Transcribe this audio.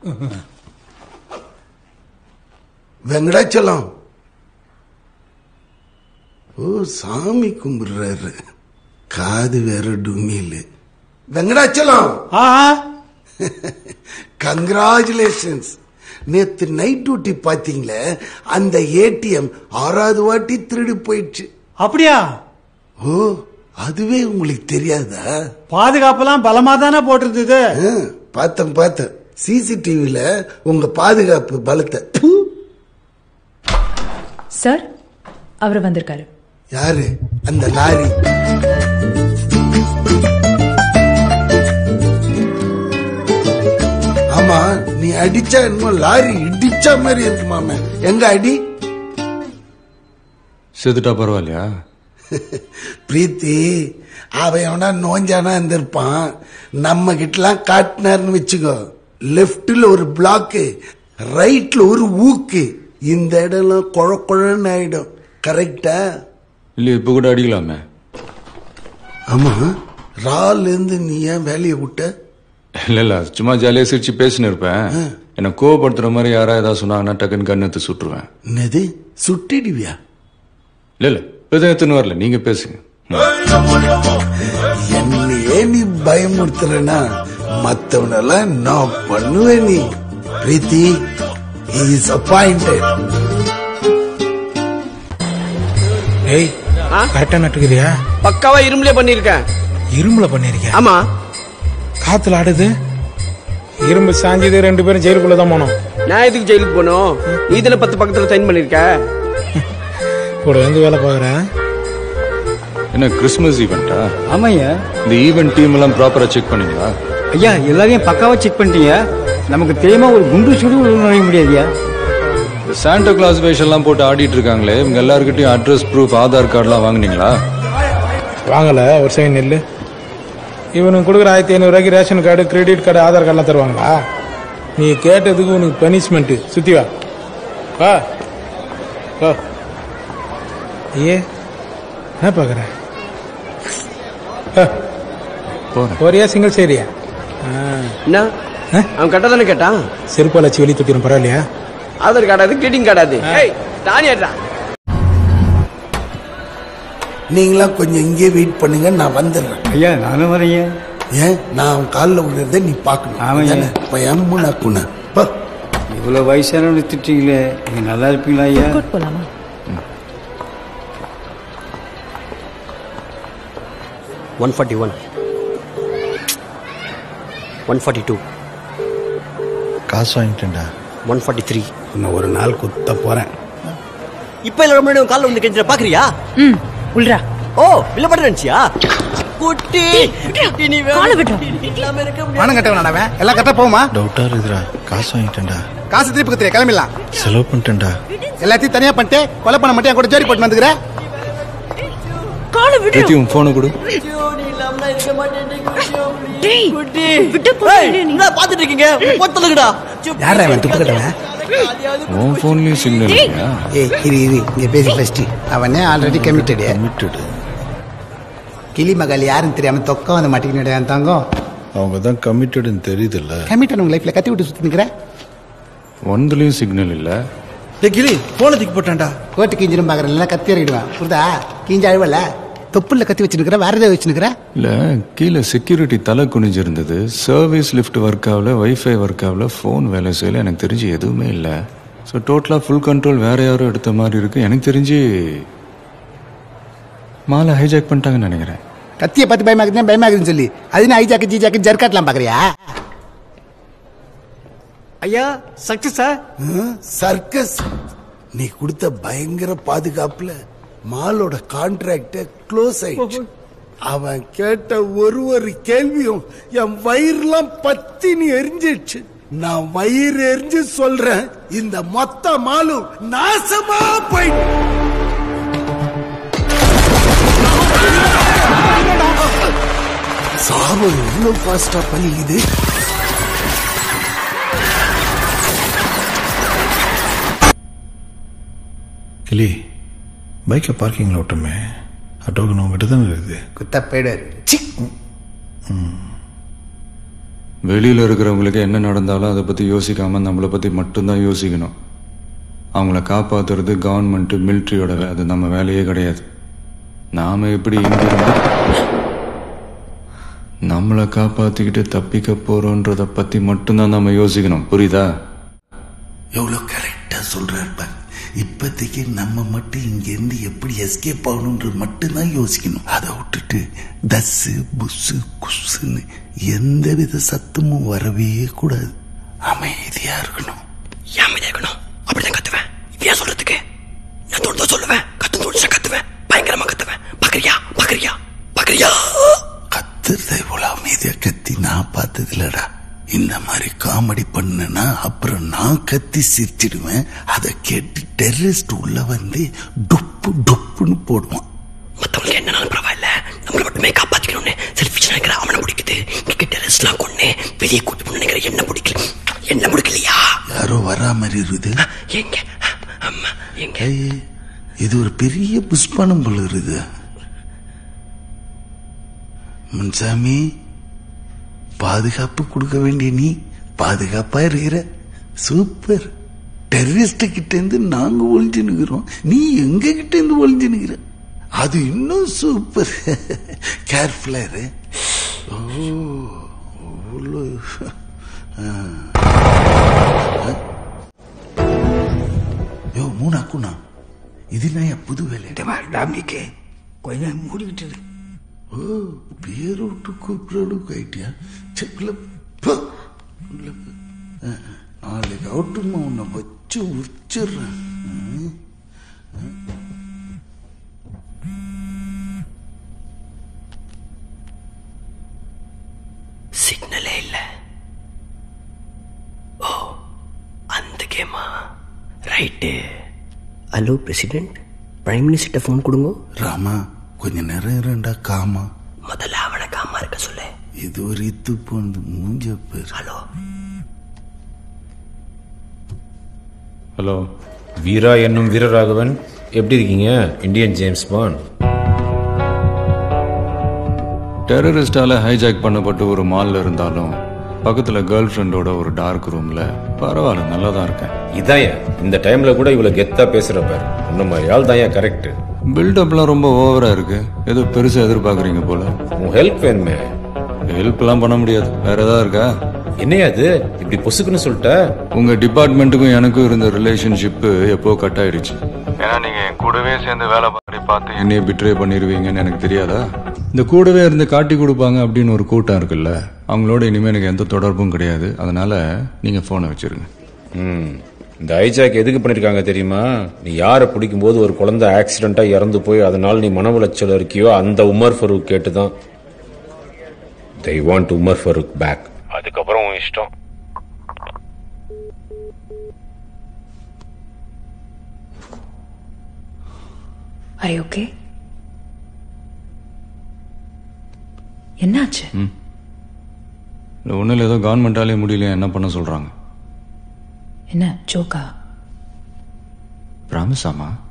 வெங்கடாச்சலம் ஓ சாமி கும்பிடுறாரு காது வேற டும்மியில் வெங்கடாச்சலம் ஆ கங்க்ராச்சுலேஷன்ஸ் நேத்து நைட் டியூட்டி பாத்தீங்களே அந்த ஏடிஎம் ஆறாவது வாட்டி திருடி போயிடுச்சு அப்படியா ஓ அதுவே உங்களுக்கு தெரியாதா பாதுகாப்பெல்லாம் பலமா தானே போட்டிருந்தது ஆ, பார்த்தேன் பார்த்தேன் சிசிடிவில உங்க பாதுகாப்பு பலத்தை ப்பு, சார் அவர் வந்திருக்காரு யாரு அந்த லாரி ஆமா நீ அடிச்சா என்னமோ லாரி இடிச்ச மாதிரி இருக்குமாமே எங்க அடி செத்துட்டா பரவாயில்லையா பிரீத்தி அவன் எவனா நோஞ்சானா இருந்திருப்பான் நம்ம கிட்டலாம் காட்டினார்னு வச்சுக்கோ லெப்ட்ல ஒரு பிளாக்கு ரைட்ல ஒரு ஊக்கு இந்த இடம்லாம் குழ குழன்னு ஆயிடும் கரெக்டா இல்லையா இப்போ கூட அடிக்கலாமே ஆமா ரால இருந்து நீ ஏன் வேலையை விட்ட இல்ல இல்ல சும்மா ஜாலியா சிரிச்சு பேசின்னு இருப்பேன் என்ன கோவப்படுத்துற மாதிரி யாரா ஏதாவது சொன்னாங்கன்னா டக்குன்னு கண்ணெடுத்து சுட்டுருவேன் என்னது சுட்டிடுவியா இல்ல இல்ல இப்போ எத்தனை வரல நீங்க பேசுங்க என்னையே நீ பயமுறுத்துறனா மத்தவனெல்லாம் நான் பண்ணுவேன் நீ பிரீத்தி இஸ் அப்பாயிண்டட் ஏய் கரெக்டா நட்டுக்குதியா பக்காவா இரும்புலே பண்ணிருக்கேன் இரும்புல பண்ணிருக்கியா ஆமா காத்துல ஆடுது இரும்பு சாஞ்சது ரெண்டு பேரும் ஜெயிலுக்குள்ள தான் போனோம் நான் எதுக்கு ஜெயிலுக்கு போனோம் நீ தானே பத்து பக்கத்துல சைன் பண்ணிருக்க கூட வந்து வேலை பாக்குறேன் என்ன கிறிஸ்மஸ் ஈவெண்டா ஆமாய்யா இந்த ஈவெண்ட் டீம் எல்லாம் ப்ராப்பரா செக் பண்ணீங்களா ஐயா எல்லாரையும் பக்காவா செக் பண்ணிட்டீங்க நமக்கு தெரியாம ஒரு குண்டு சுடு நுழைய முடியாதுயா இந்த சாண்டா கிளாஸ் வேஷம்லாம் போட்டு ஆடிட்டு இருக்காங்களே இவங்க எல்லாருக்கிட்டையும் அட்ரஸ் ப்ரூஃப் ஆதார் கார்டுலாம் வாங்குனீங்களா வாங்கல ஒரு செகண்ட் நெல்லு இவனுக்கு கொடுக்குற ஆயிரத்தி ஐநூறு ரூபாய்க்கு ration card credit card Aadhaar கார்டுலாம் தருவாங்களா நீ கேட்டதுக்கு உனக்கு பனிஷ்மெண்ட் சுத்தி வா வா வா ஏ என்ன பாக்குற போறேன் ஒரே சிங்கிள் சரியா என்ன அவன் கரெக்டா தானே கேட்டான் செருப்பால் வச்சு வெளியே தூக்கிடும் பரவாயில்லையா ஆதார் கார்டாது கிரீட்டிங் கார்டாது ஏய் தானியாடுறா நீங்களாம் கொஞ்சம் இங்கே வெயிட் பண்ணுங்க நான் வந்துடுறேன் ஐயா நானும் வரேங்க ஏன் நான் அவன் காலில் விழுறத நீ பார்க்கணும் ஆமாய்யா. தானே? இப்ப எம்முனா குணா போ இவ்வளவு வயசானவங்க திட்டீங்களே நீங்க நல்லா இருப்பீங்களா ஐயா கூட்டு போலாமா one forty one one forty two காசு வாங்கிட்டேன்டா ஒன் ஃபார்ட்டி த்ரீ உன்னை ஒரு நாள் குத்த போறேன் இப்ப எல்லாரும் முன்னாடி காலில் வந்து கெஞ்சிர பாக்குறியா ம் உள்ரா ஓ இல்ல பண்ற நினைச்சியா குட்டி குட்டி, நீ வேணும். காலை விட்றா. இல்லாம இருக்க முடியாது. பணம் கட்டவன் அவன் எல்லாம் கரெக்டா போகுமா டவுட்டா இருக்குதுடா காசு வாங்கிட்டேன்டா காசு திருப்பி கத்துறியா கிளம்பிடலாம் செலவு பண்ணிட்டேன்டா எல்லாத்தையும் தனியா பண்ணிட்டு கொலை பண்ண மட்டும் என் கூட ஜோடி போட்டு வந்துக்கிற காலை விடு பிரீத்தி உன் போனை கொடு நீ இல்லாம இருக்க மாட்டேன் டேய் குட்டி விட்டு ஏய், போடா நீ என்ன பாத்துட்டு இருக்கீங்க போத்தலுக்குடா யாரா அவன் துப்பு கட்டவன் உன் போன்லயும் சிக்னல் இல்லையா ஏய் இரு இரு இங்க பேசி ஃபர்ஸ்ட் அவனே ஆல்ரெடி கமிட்டடு கமிட்டடு கிளி மகள் யாருன்னு தெரியாம தொக்க வந்து மாட்டிக்கிட்டு என் தங்கம் அவங்க தான் கமிட்டடுன்னு தெரியுதுல்ல கமிட்டட் உங்க லைஃப்ல கத்தி விட்டு சுத்தி நிக்கிற ஒன்றுலயும் சிக்னல் இல்ல டேய் கிளி போன தூக்கி போட்டான்டா கோட்டு கிஞ்சிரும் பாக்குறேன் இல்ல கத்தி இறங்கிடுவேன் புரிதா கிஞ்ச அழுவல தொப்புல கத்தி வச்சிருக்கிற வேற ஏதாவது வச்சிருக்கிற இல்ல கீழே செக்யூரிட்டி தலை குனிஞ்சு இருந்தது சர்வீஸ் லிஃப்ட் ஒர்க் ஆகல வைஃபை ஒர்க் ஆகல ஃபோன் வேலை செய்யல எனக்கு தெரிஞ்சு எதுவுமே இல்லை ஸோ டோட்டலாக ஃபுல் கண்ட்ரோல் வேற யாரும் எடுத்த மாதிரி இருக்கு எனக்கு தெரிஞ்சு மாலை ஹைஜாக் பண்ணிட்டாங்கன்னு நினைக்கிறேன் கத்தியை பார்த்து பயமாக்குது பயமாக்குதுன்னு சொல்லி அது நான் ஐஜாக்கு ஜிஜாக்கு ஜர்காட்லாம் பாக்குறியா ஐயா சக்சஸா சர்க்கஸ் நீ கொடுத்த பயங்கர பாதுகாப்புல மாலோட கான்ட்ராக்ட க்ளோஸ் ஆயிடுச்சு அவன் கேட்ட ஒரு ஒரு கேள்வியும் என் வயிறுலாம் பத்தினி எரிஞ்சிடுச்சு நான் வயிறு எரிஞ்சு சொல்றேன் இந்த மொத்த மாலும் நாசமா போயிட்டு சாபம் இவ்வளவு ஃபாஸ்டா பண்ணிக்குது கிளி பைக்கை பார்க்கிங்கில் விட்டோமே டோக்கன் உங்ககிட்ட தானே இருக்குது குத்த போயிடுவாரு சி. வெளியில் இருக்கிறவங்களுக்கு என்ன நடந்தாலும் அதை பற்றி யோசிக்காம நம்மளை பற்றி மட்டும்தான் யோசிக்கணும் அவங்கள காப்பாத்துறது கவர்மெண்ட் மிலிட்ரியோட வே- அது நம்ம வேலையே கிடையாது நாம எப்படி இங்கிருந்து நம்மளை காப்பாத்திக்கிட்டு தப்பிக்க போறோன்றத பத்தி மட்டும்தான் நம்ம யோசிக்கணும் புரியுதா எவ்வளவு கரெக்டா சொல்றாரு பாரு இப்போதைக்கு நம்ம மட்டும் இங்க இருந்து எப்படி எஸ்கேப் ஆகணுன்றது மட்டும்தான் யோசிக்கணும் அதை விட்டுட்டு தஸ்ஸு புஸ்ஸு குஸ்ஸுன்னு எந்த வித சத்தமும் வரவே கூடாது அமைதியா இருக்கணும் ஏன் இருக்கணும் அப்படிதான் கத்துவேன் ஏன் சொல்றதுக்கு நான் தோணுதோ சொல்லுவேன் கத்து தோணுச்சா கத்துவேன் பயங்கரமா கத்துவேன் பாக்குறியா பாக்குறியா பாக்குறியா கத்துறத இவ்வளவு அமைதியா கத்தி நான் பார்த்தது இல்லடா இந்த மாதிரி காமெடி பண்ணனா அப்புறம் நான் கத்தி சிரிச்சிடுவேன் அதை கேட்டு டெரரிஸ்ட் உள்ள வந்து டுப்பு டுப்புன்னு போடுவான் மத்தவங்களுக்கு என்னனாலும் பரவாயில்ல நம்மள மட்டுமே காப்பாத்திக்கணும்னு செல்ஃபிஷ் நினைக்கிற அவனை பிடிக்குது இங்க டெரரிஸ்ட்லாம் கொண்டு வெளியே கூட்டு போய் நினைக்கிற என்ன பிடிக்கல என்ன பிடிக்கலையா யாரோ வரா மாதிரி இருக்குது எங்க அம்மா எங்க ஐயே, இது ஒரு பெரிய புஷ்பனம் போல இருக்குது முன்சாமி பாதுகாப்பு கொடுக்க வேண்டிய நீ பாதுகாப்பா இருக்கிற சூப்பர் டெரரிஸ்ட் கிட்ட இருந்து நாங்க ஒளிஞ்சு நிக்கிறோம் நீ எங்க கிட்ட இருந்து ஒளிஞ்சு நிக்கிற அது இன்னும் சூப்பர் கேர்ஃபுல்லா இரு ஓ அவ்வளோ ஆ. ஆ. யோ மூணா கூணா இது நான் புது வேலை டாமிக்கே கொஞ்சம் மூடிக்கிட்டு இரு. ஓ பேர் விட்டு கூப்பிடுற அளவுக்கு ஆயிட்டியா செப்பில் போ. உள்ள போ. ஆ, நாளைக்கு அவுட்டுமா உன்னை வச்சு உச்சிடுறேன் ம். சிக்னலே இல்ல ஓ அந்த கேமா ரைட்டு ஹலோ பிரசிடென்ட் பிரைம் மினிஸ்டர்கிட்ட ஃபோன் கொடுங்க ராமா கொஞ்ச நேரம் இரண்டா காமா முதல்ல அவனை காமா இருக்க சொல்லு இது ஒரு இத்து போனது மூஞ்ச பேர் ஹலோ ஹலோ வீரா என்னும் வீரராகவன் எப்படி இருக்கீங்க இந்தியன் ஜேம்ஸ் பாண்ட் டெரரிஸ்டால ஹைஜாக் பண்ணப்பட்ட ஒரு மால்ல இருந்தாலும் பக்கத்துல கேர்ள் ஃப்ரெண்டோட ஒரு டார்க் ரூம்ல பரவாயில்ல நல்லா தான் இருக்கேன் இதாயா இந்த டைம்ல கூட இவ்வளவு கெத்தா பேசுற பாரு உன்ன மாதிரி ஆள் தாயா கரெக்ட் பில்டப்லாம் ரொம்ப ஓவரா இருக்கு ஏதோ பெருசா எதிர்பார்க்கறீங்க போல உன் ஹெல்ப் வேணுமே ஹெல்ப்லாம் பண்ண முடியாது வேற ஏதாவது இருக்கா என்னையா அது இப்படி பொசுக்குன்னு சொல்லிட்ட உங்க டிபார்ட்மெண்ட்டுக்கும் எனக்கும் இருந்த ரிலேஷன்ஷிப் எப்போ கட் ஆயிடுச்சு ஏன்னா நீங்க என் கூடவே சேர்ந்து வேலை பண்ணி பார்த்து என்னைய பிட்ரே பண்ணிருவீங்கன்னு எனக்கு தெரியாதா இந்த கூடவே இருந்து காட்டி கொடுப்பாங்க அப்படின்னு ஒரு கூட்டம் இருக்குல்ல அவங்களோட இனிமே எனக்கு எந்த தொடர்பும் கிடையாது அதனால நீங்க போனை வச்சிருங்க ம் இந்த ஐஜாக் எதுக்கு பண்ணிருக்காங்க தெரியுமா நீ யாரை பிடிக்கும் போது ஒரு குழந்தை ஆக்சிடென்ட்டா இறந்து போய் அதனால நீ மன உளைச்சல் இருக்கியோ அந்த உமர் ஃபரூக் கேட்டு தான் they want Omar Farooq back அதுக்கப்புறம் உன் இஷ்டம் ஐ ஓகே என்னாச்சு இல்லை ஒன்றும் ஏதோ கவர்மெண்டாலே முடியலையா என்ன பண்ண சொல்றாங்க என்ன ஜோக்கா ப்ராமிஸாமா